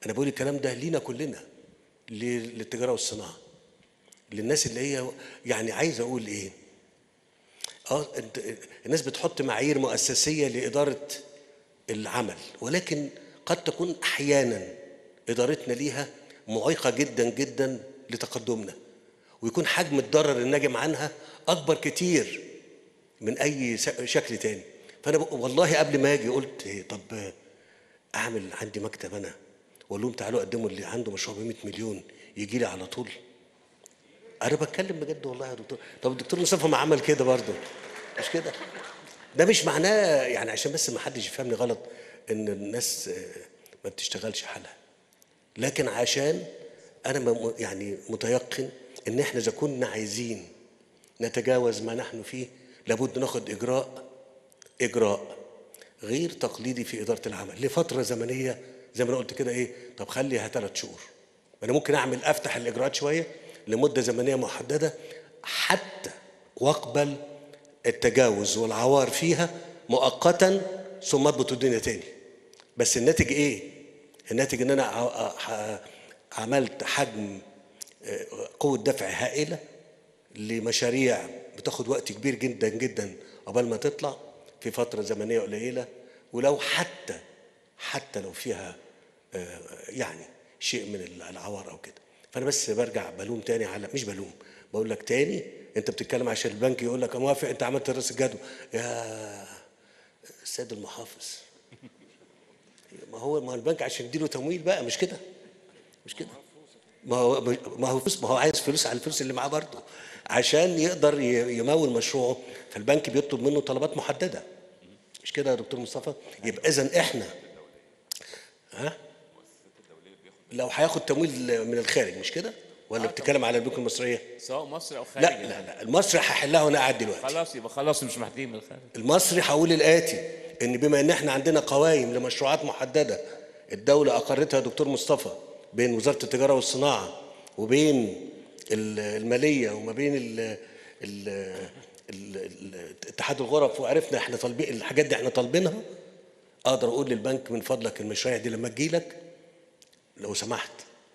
انا بقول الكلام ده لينا كلنا ل- للتجاره والصناعه للناس اللي هي يعني عايز اقول ايه اه انت الناس بتحط معايير مؤسسيه لاداره العمل ولكن قد تكون احيانا ادارتنا ليها معيقه جدا جدا لتقدمنا ويكون حجم الضرر الناجم عنها اكبر كتير من اي س- شكل تاني فانا ب- والله قبل ما اجي قلت إيه طب اعمل عندي مكتب انا واقول لهم تعالوا قدموا اللي عنده مشروع ب 100 مليون يجي لي على طول انا بتكلم بجد والله يا دكتور طب الدكتور مصطفى ما عمل كده برضه مش كده ده مش معناه يعني عشان بس ما حدش يفهمني غلط ان الناس آه، ما بتشتغلش حالها لكن عشان انا م- يعني متيقن ان احنا اذا كنا عايزين نتجاوز ما نحن فيه لابد ناخد اجراء اجراء غير تقليدي في اداره العمل لفتره زمنيه زي ما انا قلت كده ايه طب خليها ثلاث شهور انا ممكن اعمل افتح الاجراءات شويه لمده زمنيه محدده حتى واقبل التجاوز والعوار فيها مؤقتا ثم اضبط الدنيا تاني بس الناتج ايه الناتج ان انا ع- ع- عملت حجم آه، قوه دفع هائله لمشاريع بتاخد وقت كبير جدا جدا قبل ما تطلع في فتره زمنيه قليله ولو حتى حتى لو فيها آه، يعني شيء من العوار او كده فانا بس برجع بلوم تاني على مش بلوم بقول لك تاني انت بتتكلم عشان البنك يقول لك موافق انت عملت راس الجدول يا السيد المحافظ ما هو ما هو البنك عشان يديله تمويل بقى مش كده مش كده ما هو ما هو فلوس ما هو عايز فلوس على الفلوس اللي معاه برضه عشان يقدر ي- يمول مشروعه فالبنك بيطلب منه طلبات محدده مش كده يا دكتور مصطفى يبقى اذا احنا ها لو هياخد تمويل من الخارج مش كده ولا بتتكلم على البنوك المصريه سواء مصري او خارجي لا لا لا المصري هحلها وانا قاعد دلوقتي خلاص يبقى خلاص مش محتاجين من الخارج المصري هقول الآتي إن بما إن إحنا عندنا قوائم لمشروعات محددة الدولة أقرتها دكتور مصطفى بين وزارة التجارة والصناعة وبين ال- المالية وما بين ال ال ال- ال- اتحاد الغرف وعرفنا احنا طالبين الحاجات دي احنا طالبينها اقدر اقول للبنك من فضلك المشاريع دي لما تجيلك لو سمحت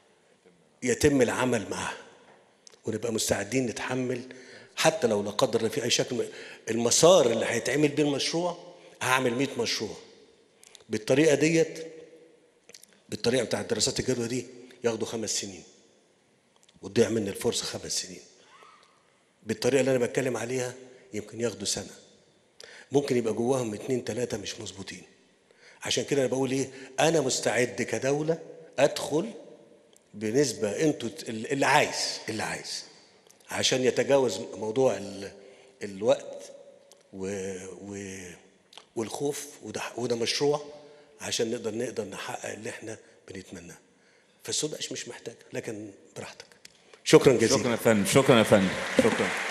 يتم العمل معها ونبقى مستعدين نتحمل حتى لو لا قدر الله في اي شكل من- المسار اللي هيتعمل بيه المشروع هعمل 100 مشروع بالطريقه ديت بالطريقه بتاعت دراسات الجدوى دي ياخدوا خمس سنين وتضيع مني الفرصه خمس سنين بالطريقه اللي انا بتكلم عليها يمكن ياخدوا سنه ممكن يبقى جواهم اتنين تلاته مش مظبوطين عشان كده انا بقول ايه انا مستعد كدوله ادخل بنسبة انتوا ت- اللي عايز اللي عايز عشان يتجاوز موضوع ال... الوقت و... و... والخوف وده وده مشروع عشان نقدر نقدر نحقق اللي احنا بنتمناه فالسوداء مش محتاج لكن براحتك شكرا جزيلا شكرا يا فندم شكرا يا فندم شكرا